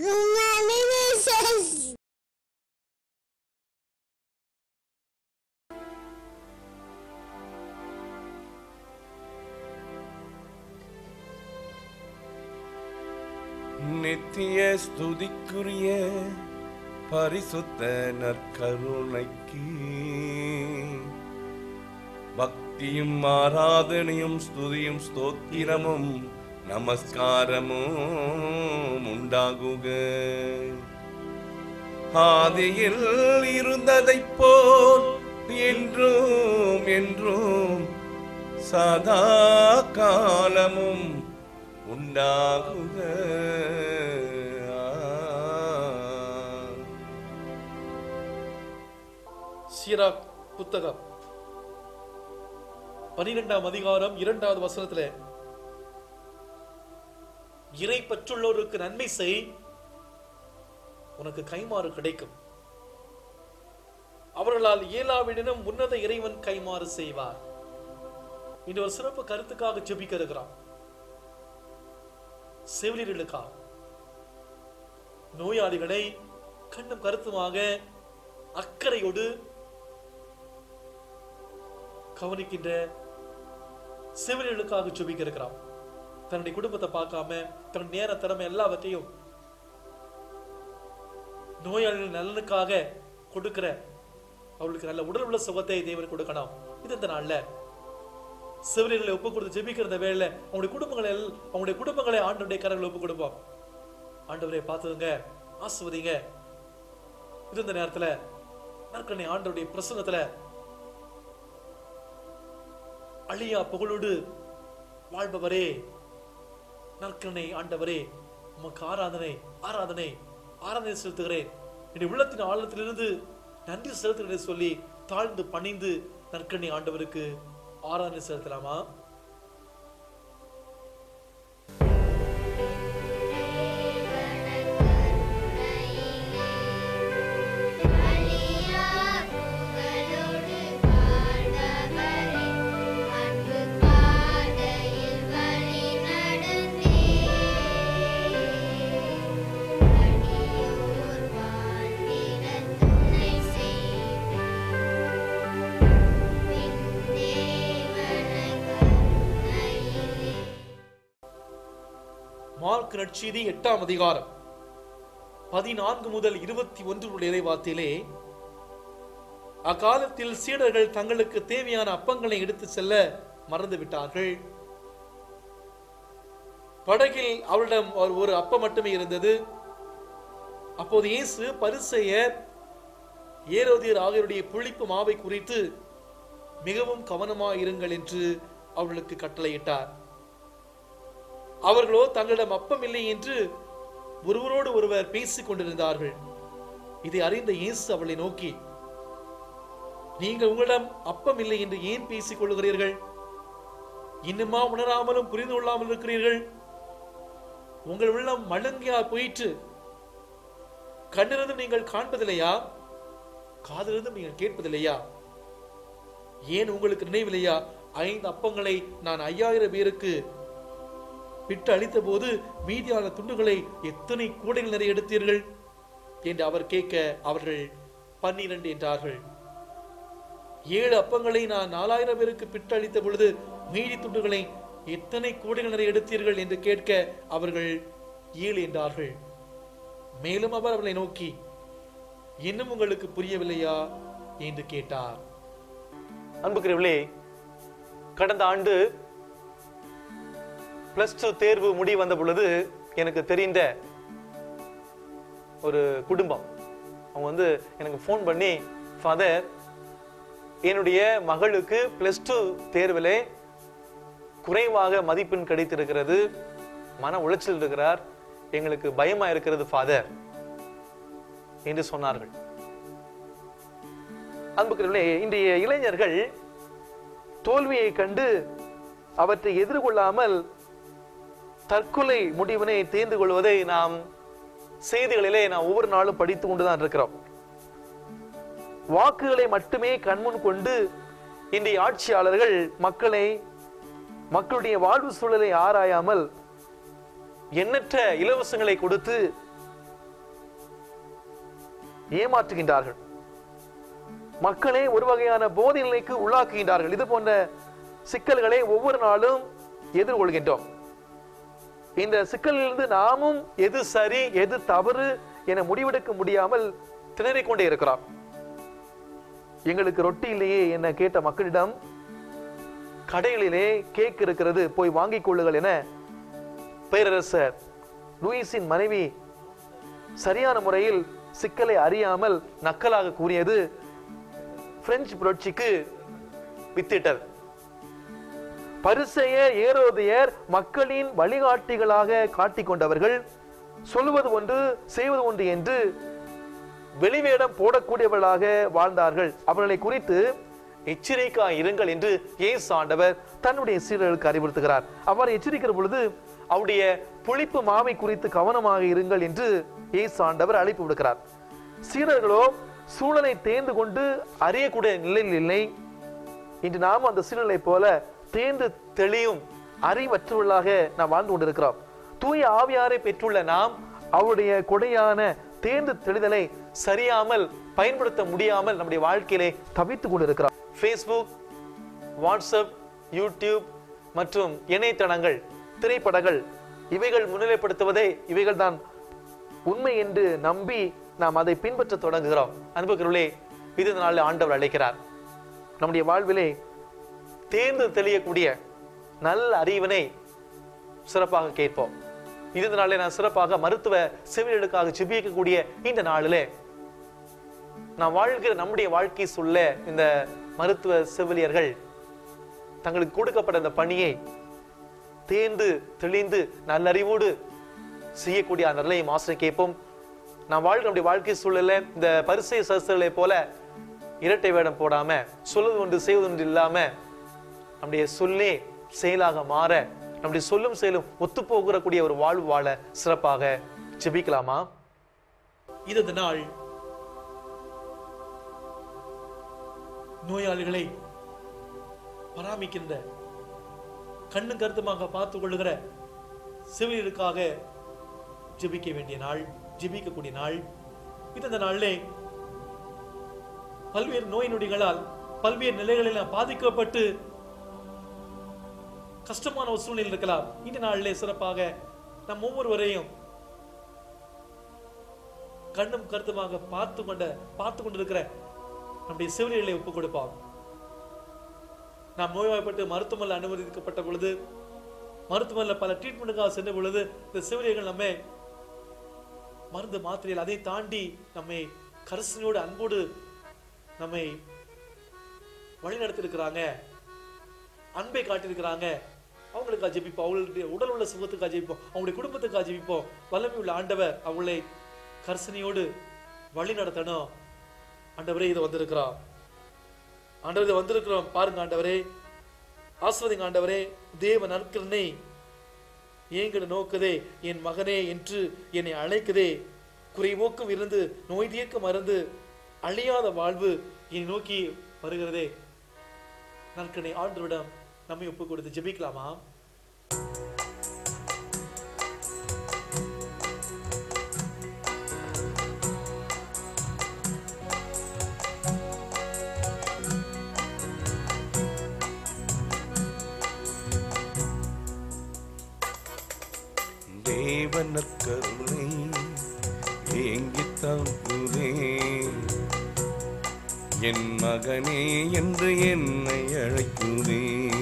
Gumami Mrs. நித்திய ஸ்துதிக்குரிய பரிசுத்த நற்கருணைக்கு பக்தியும் ஆராதனையும் ஸ்துதியும் ஸ்தோத்திரமும் நமஸ்காரமும் உண்டாகுக ஆதியில் இருந்ததைப் போல் என்றும் என்றும் சதா காலமும் உண்டாகுக சீராக் புத்தகம் பனிரெண்டாம் அதிகாரம் இரண்டாவது வசனத்துல இறை பற்றுள்ளோருக்கு நன்மை செய் உனக்கு கைமாறு கிடைக்கும் அவர்களால் இயலாவிடனும் உன்னத இறைவன் கைமாறு செய்வார் இன்று ஒரு சிறப்பு கருத்துக்காக ஜெபிக்க இருக்கிறான் செவிலியர்களுக்காக நோயாளிகளை கண்ணும் கருத்துமாக அக்கறையோடு கவனிக்கின்ற செவிலியர்களுக்காக ஜெபிக்க இருக்கிறான் தன்னுடைய குடும்பத்தை பார்க்காம தன் நேர திறமை எல்லாவற்றையும் நோயாளிகள் நலனுக்காக கொடுக்கிற அவர்களுக்கு நல்ல உடல் உள்ள சுகத்தை தேவன் கொடுக்கணும் இது இந்த நாள்ல செவிலியர்களை ஒப்பு கொடுத்து ஜெபிக்கிற வேலை அவங்களுடைய குடும்பங்களை எல்- அவங்களுடைய குடும்பங்களை ஆண்டுடைய கரங்களை ஒப்பு கொடுப்போம் ஆண்டவரை பார்த்துங்க ஆசுவதிங்க இது இந்த நேரத்துல நற்கனை ஆண்டவருடைய பிரசன்னத்துல அழியா புகழோடு வாழ்பவரே நற்கனை ஆண்டவரே உமக்கு ஆராதனை ஆராதனை ஆராதனை செலுத்துகிறேன் என்னுடைய உள்ளத்தின் ஆழத்திலிருந்து நன்றி செலுத்துகிறேன் சொல்லி தாழ்ந்து பணிந்து நற்கனை ஆண்டவருக்கு ஆராதனை செலுத்தலாமா மார்க் நற்செய்தி எட்டாம் அதிகாரம் பதினான்கு முதல் இருபத்தி ஒன்று உள்ள இறைவார்த்தையிலே அக்காலத்தில் சீடர்கள் தங்களுக்கு தேவையான அப்பங்களை எடுத்து செல்ல மறந்து விட்டார்கள் படகில் அவரிடம் ஒரு- ஒரு அப்பம் மட்டுமே இருந்தது அப்போது இயேசு பரிசெயர் ஏரோதியர் ஆகியோருடைய புளிப்பு மாவை குறித்து மிகவும் கவனமாயிருங்கள் என்று அவர்களுக்கு கட்டளையிட்டார் அவர்களோ தங்களிடம் அப்பம் இல்லை என்று ஒருவரோடு ஒருவர் பேசிக் கொண்டிருந்தார்கள் இதை அறிந்த இயேசு அவளை நோக்கி நீங்கள் உங்களிடம் அப்பம் இல்லை என்று ஏன் பேசிக் கொள்கிறீர்கள் இன்னுமா உணராமலும் புரிந்து கொள்ளாமல் இருக்கிறீர்கள் உங்கள் உள்ளம் மழுங்கியா போயிற்று கண்ணிலிருந்து நீங்கள் காண்பதில்லையா காதிலிருந்து நீங்கள் கேட்பதில்லையா ஏன் உங்களுக்கு நினைவில்லையா ஐந்து அப்பங்களை நான் ஐயாயிரம் பேருக்கு விட்டு அளித்த போது மீதியான துண்டுகளை எத்தனை கூடைகள் நிறைய எடுத்தீர்கள் என்று அவர் கேட்க அவர்கள் பன்னிரண்டு என்றார்கள் ஏழு அப்பங்களை நான் நாலாயிரம் பேருக்கு பிட்டு அளித்த பொழுது மீதி துண்டுகளை எத்தனை கூடைகள் நிறைய எடுத்தீர்கள் என்று கேட்க அவர்கள் ஏழு என்றார்கள் மேலும் அவர் அவர்களை நோக்கி இன்னும் உங்களுக்கு புரியவில்லையா என்று கேட்டார் அன்புக்குரியவர்களே கடந்த ஆண்டு பிளஸ் டூ தேர்வு முடிவு வந்த பொழுது எனக்கு தெரிந்த ஒரு குடும்பம் அவங்க வந்து எனக்கு ஃபோன் பண்ணி ஃபாதர் என்னுடைய மகளுக்கு பிளஸ் டூ தேர்விலே குறைவாக மதிப்பெண் கிடைத்திருக்கிறது மன உளைச்சல் இருக்கிறார் எங்களுக்கு பயமா இருக்கிறது ஃபாதர் என்று சொன்னார்கள் அன்புக்குரியவர்களே இன்றைய இளைஞர்கள் தோல்வியை கண்டு அவற்றை எதிர்கொள்ளாமல் தற்கொலை முடிவினை தேர்ந்து கொள்வதை நாம் செய்திகளிலே நாம் ஒவ்வொரு நாளும் படித்து கொண்டுதான் இருக்கிறோம் வாக்குகளை மட்டுமே கண்முன் கொண்டு இன்றைய ஆட்சியாளர்கள் மக்களை மக்களுடைய வாழ்வு சூழலை ஆராயாமல் எண்ணற்ற இலவசங்களை கொடுத்து ஏமாற்றுகின்றார்கள் மக்களை ஒரு வகையான போதை நிலைக்கு உள்ளாக்குகின்றார்கள் இது போன்ற சிக்கல்களை ஒவ்வொரு நாளும் எதிர்கொள்கின்றோம் இந்த சிக்கலிலிருந்து நாமும் எது சரி எது தவறு என முடிவெடுக்க முடியாமல் திணறிக் கொண்டே இருக்கிறோம் எங்களுக்கு ரொட்டி இல்லையே என கேட்ட மக்களிடம் கடைகளிலே கேக் இருக்கிறது போய் வாங்கிக் கொள்ளுங்கள் என பேரரசர் லூயிஸின் மனைவி சரியான முறையில் சிக்கலை அறியாமல் நக்கலாக கூறியது பிரெஞ்சு புரட்சிக்கு வித்திட்டது பரிசெயர் ஏரோதியர் மக்களின் வழிகாட்டிகளாக காட்டிக் கொண்டவர்கள் சொல்லுவது ஒன்று செய்வது ஒன்று என்று வெளிவேடம் போடக்கூடியவர்களாக வாழ்ந்தார்கள் அவர்களை குறித்து எச்சரிக்கா இருங்கள் என்று இயேசு ஆண்டவர் தன்னுடைய சீடர்களுக்கு அறிவுறுத்துகிறார் அவ்வாறு எச்சரிக்கிற பொழுது அவருடைய புளிப்பு மாவை குறித்து கவனமாக இருங்கள் என்று இயேசு ஆண்டவர் அழைப்பு விடுக்கிறார் சீடர்களோ சூழலை தேர்ந்து கொண்டு அறியக்கூடிய நிலையில் இல்லை இன்று நாம் அந்த சீழலை போல தேர்ந்து தெளியும் அறிவற்றவர்களாக நாம் வாழ்ந்து கொண்டிருக்கிறோம் தூய ஆவியாரை பெற்றுள்ள நாம் அவருடைய கொடையான தேர்ந்து தெளிதலை சரியாமல் பயன்படுத்த முடியாமல் நம்முடைய வாழ்க்கையிலே தவித்துக் கொண்டிருக்கிறோம் ஃபேஸ்புக் வாட்ஸ்அப் யூடியூப் மற்றும் இணையதளங்கள் திரைப்படங்கள் இவைகள் முன்னிலைப்படுத்துவதே இவைகள் தான் உண்மை என்று நம்பி நாம் அதை பின்பற்ற தொடங்குகிறோம் அன்புக்குள்ளே இது இந்த நாளில் ஆண்டவர் அழைக்கிறார் நம்முடைய வாழ்விலே தேர்ந்து தெளியக்கூடிய நல்ல அறிவினை சிறப்பாக கேட்போம் இது இந்த நாளிலே நான் சிறப்பாக மருத்துவ செவிலியலுக்காக ஜெபிக்கக்கூடிய இந்த நாளிலே நாம் வாழ்கிற நம்முடைய வாழ்க்கை சொல்ல இந்த மருத்துவ செவிலியர்கள் தங்களுக்கு கொடுக்கப்பட்ட இந்த பணியை தேர்ந்து தெளிந்து நல்லறிவோடு செய்யக்கூடிய அந்த நிலையை மாஸ்டர் கேட்போம் நான் வாழ்கிற நம்முடைய வாழ்க்கை சூழல்ல இந்த பரிசை சசுகளை போல இரட்டை வேடம் போடாம சொல்வது ஒன்று செய்வது ஒன்று இல்லாம நம்முடைய சொல்லே செயலாக மாற நம்முடைய சொல்லும் செயலும் ஒத்துப்போகிறக்கூடிய ஒரு வாழ்வு வாழ சிறப்பாக ஜெபிக்கலாமா இது இந்த நாள் நோயாளிகளை பராமரிக்கின்ற கண்ணும் கருத்துமாக பார்த்து கொள்ளுகிற செவிலியருக்காக ஜெபிக்க வேண்டிய நாள் ஜெபிக்கக்கூடிய நாள் இது இந்த நாளிலே பல்வேறு நோய் நொடிகளால் பல்வேறு நிலைகளில் பாதிக்கப்பட்டு கஷ்டமான ஒரு சூழ்நிலை இருக்கலாம் இந்த நாளிலே சிறப்பாக நம் ஒவ்வொருவரையும் கண்ணும் கருத்துமாக பார்த்து கொண்ட பார்த்து கொண்டிருக்கிற நம்முடைய செவிலியர்களை ஒப்புக் கொடுப்போம் நாம் நோய்வாய்ப்பட்டு மருத்துவமனையில் அனுமதிக்கப்பட்ட பொழுது மருத்துவமனையில் பல ட்ரீட்மெண்ட்டுக்காக சென்ற பொழுது இந்த செவிலியர்கள் நம்மை மருந்து மாத்திரைகள் அதை தாண்டி நம்மை கரிசனையோடு அன்போடு நம்மை வழிநடத்திருக்கிறாங்க அன்பை காட்டியிருக்கிறாங்க அவங்களுக்காக ஜெபிப்போம் அவங்களுடைய உடல் உள்ள சுகத்துக்காக ஜெபிப்போம் அவங்களுடைய குடும்பத்துக்காக ஜெபிப்போம் வல்லமை உள்ள ஆண்டவர் அவங்களை கர்சனையோடு வழி நடத்தணும் ஆண்டவரே இது வந்திருக்கிறோம் ஆண்டவர் இது வந்திருக்கிறோம் பாருங்க ஆண்டவரே ஆஸ்வதிங்க ஆண்டவரே தேவ நற்கரனை ஏங்கிட நோக்குதே என் மகனே என்று என்னை அழைக்குதே குறைவோக்கும் இருந்து நோய் தீர்க்க மறந்து அழியாத வாழ்வு என்னை நோக்கி வருகிறதே நற்கனை ஆண்டவரிடம் நம்மை ஒப்பு கொடுத்து ஜெபிக்கலாமா தேவன கருணை ஏங்கி தாங்குதே என் மகனே என்று என்னை அழைக்குதே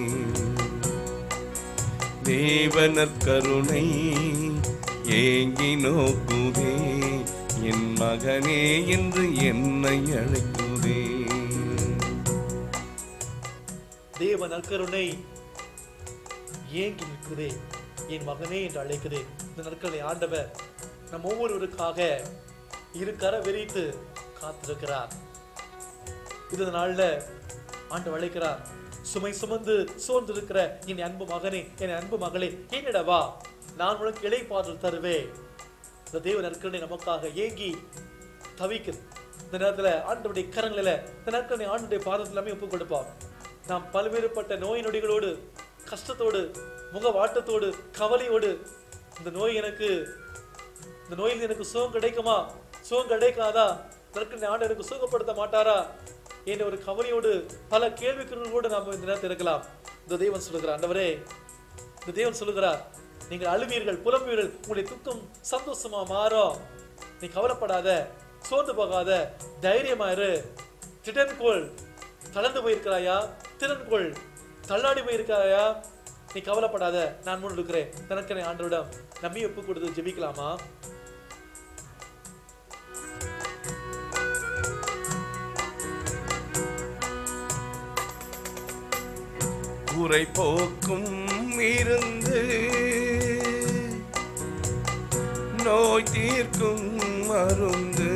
தேவனர் கருணை ஏங்கி நோக்குதே என் மகனே என்று என்னை அழைக்குதே தேவ நற்கருணை ஏங்கி நிற்குதே என் மகனே என்று அழைக்குதே இந்த நற்கருணை ஆண்டவர் நம் ஒவ்வொருவருக்காக இரு கர விரித்து காத்திருக்கிறார் இது நாள்ல ஆண்டு அழைக்கிறார் சுமை சுமந்து சோர்ந்திருக்கிற என் அன்பு மகனே என் அன்பு மகளே என்னிட வா நான் உனக்கு இளைப்பாற்றல் தருவேன் இந்த தேவ நற்கருணை நமக்காக ஏங்கி தவிக்குது இந்த நேரத்துல ஆண்டவருடைய கரங்களில இந்த நேரத்தில் ஆண்டுடைய பாதத்தில் எல்லாமே ஒப்புக் கொடுப்போம் நாம் பல்வேறுபட்ட நோய் நொடிகளோடு கஷ்டத்தோடு முக வாட்டத்தோடு கவலையோடு இந்த நோய் எனக்கு இந்த நோயில் எனக்கு சுகம் கிடைக்குமா சுகம் கிடைக்காதா அதற்கு ஆண்டு எனக்கு சுகப்படுத்த மாட்டாரா என்ற ஒரு கவலையோடு பல கேள்விக்குறிகளோடு நாம் இந்த நேரத்தில் இருக்கலாம் இந்த தெய்வம் சொல்லுகிறார் ஆண்டவரே இந்த தேவன் சொல்லுகிறார் நீங்கள் அழுவீர்கள் புலம்புவீர்கள் உங்களுடைய துக்கம் சந்தோஷமா மாறும் நீ கவலைப்படாத சோர்ந்து போகாத தைரியமா இரு திடன்கொள் தளர்ந்து போயிருக்கிறாயா திறன்கொள் தள்ளாடி போயிருக்காயா நீ கவலைப்படாத நான் முன் இருக்கிறேன் தனக்கனை ஆண்டவரிடம் நம்பி ஒப்பு கொடுத்து ஜெபிக்கலாமா குறை போக்கும் இருந்து நோய் தீர்க்கும் மருந்து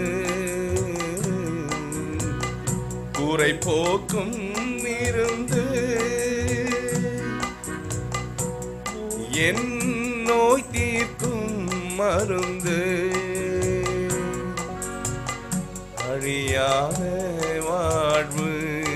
குறை போக்கும் இருந்து என் நோய் தீர்க்கும் மருந்து அழியாத வாழ்வு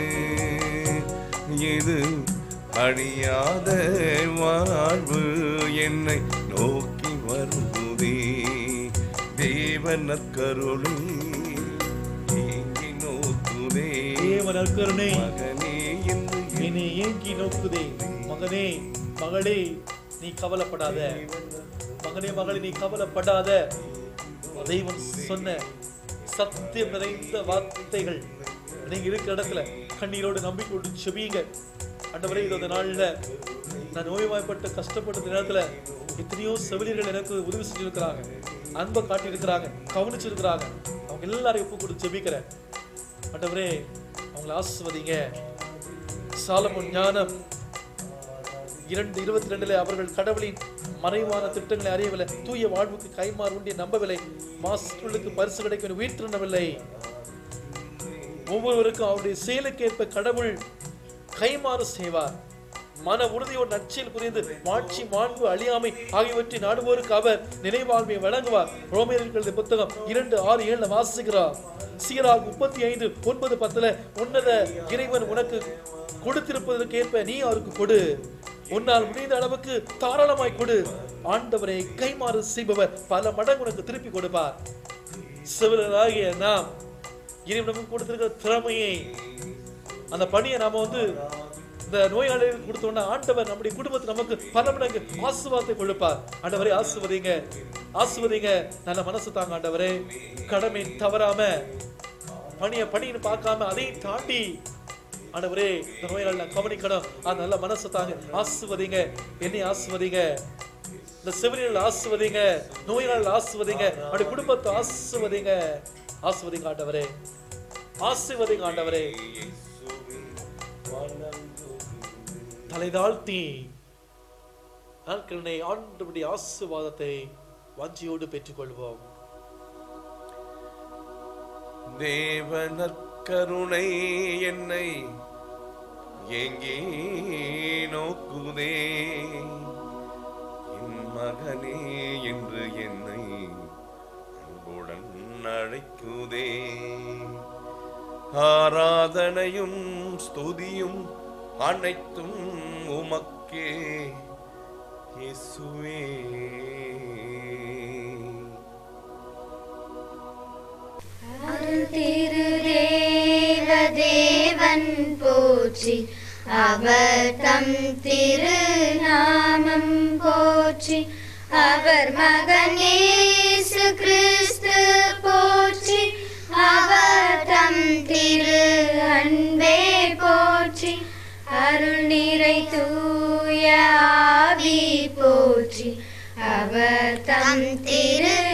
இது அழியாத வாழ்வு என்னை நோக்கி வருவதே தேவன கருணை ஏங்கி நோக்குதே தேவ நற்கருணை மகனே என்று என்னை ஏங்கி நோக்குதே மகனே மகளே நீ கவலைப்படாத மகனே மகளே நீ கவலைப்படாத தெய்வம் சொன்ன சத்தியம் நிறைந்த வார்த்தைகள் நீங்க இருக்கிற இடத்துல கண்ணீரோடு நம்பிக்கொண்டு செபியுங்க ஆண்டவரே இது அந்த நாள்ல நான் நோய்வாய்ப்பட்டு கஷ்டப்பட்ட இந்த நேரத்துல எத்தனையோ செவிலியர்கள் எனக்கு உதவி செஞ்சிருக்கிறாங்க அன்பை காட்டியிருக்கிறாங்க கவனிச்சிருக்கிறாங்க அவங்க எல்லாரையும் ஒப்பு கொடுத்து ஜெபிக்கிறேன் ஆண்டவரே அவங்களை ஆசிர்வதிங்க சாலமோன் ஞானம் இரண்டு இருபத்தி ரெண்டுல அவர்கள் கடவுளின் மறைவான திட்டங்களை அறியவில்லை தூய வாழ்வுக்கு கைமாறு உண்டிய நம்பவில்லை மாஸ்டர்களுக்கு பரிசு கிடைக்கும் உயிர்த்திருந்தவில்லை ஒவ்வொருவருக்கும் அவருடைய செயலுக்கேற்ப கடவுள் கைமாறு செய்வார் மன உறுதியோடு நற்செயல் புரிந்து மாட்சி மாண்பு அழியாமை ஆகியவற்றை நாடுவோருக்கு அவர் நினைவாழ்வை வழங்குவார் ரோமியர்களது புத்தகம் இரண்டு ஆறு ஏழுல வாசிக்கிறார் சீராக் முப்பத்தி ஐந்து ஒன்பது பத்துல உன்னத இறைவன் உனக்கு கொடுத்திருப்பதற்கு ஏற்ப நீ அவருக்கு கொடு உன்னால் முடிந்த அளவுக்கு தாராளமாய் கொடு ஆண்டவரை கைமாறு செய்பவர் பல மடங்கு உனக்கு திருப்பி கொடுப்பார் சிவராகிய நாம் இறைவன் நமக்கு கொடுத்திருக்கிற திறமையை அந்த பணியை நாம வந்து இந்த நோயாளிகளுக்கு கொடுத்தோம்னா ஆண்டவர் நம்முடைய குடும்பத்தை நமக்கு பல மடங்கு ஆசுவாதத்தை கொடுப்பார் ஆண்டவரே ஆசுவதிங்க ஆசுவதிங்க நல்ல மனசு தாங்க ஆண்டவரே கடமை தவறாம பணியை பணின்னு பார்க்காம அதையும் தாண்டி ஆண்டவரே இந்த நோயாளி நான் கவனிக்கணும் அது நல்ல மனசு தாங்க ஆசுவதிங்க என்னை ஆசுவதிங்க இந்த செவிலியர்கள் ஆசுவதிங்க நோயாளர்கள் ஆசுவதிங்க அப்படி குடும்பத்தை ஆசுவதிங்க ஆசுவதிங்க ஆண்டவரே ஆசுவதிங்க ஆண்டவரே தலை தாழ்த்தி நாட்களினை ஆண்டவருடைய ஆசுவாதத்தை வாஞ்சியோடு பெற்றுக்கொள்வோம் தேவனர் கருணை என்னை எங்கே நோக்குதே என் மகனே என்று என்னை அன்புடன் அழைக்குதே ஆராதனையும் ஸ்துதியும் அனைத்தும் உமக்கே இயேசுவே திருதேவதேவன் போற்றி அவர் தம் திருநாமம் போற்றி அவர் மகன் இயேசு கிறிஸ்து போற்றி அவர் தம் திரு அன்பே போற்றி அருள் நிறை தூய ஆவி போற்றி அவர் தம் திரு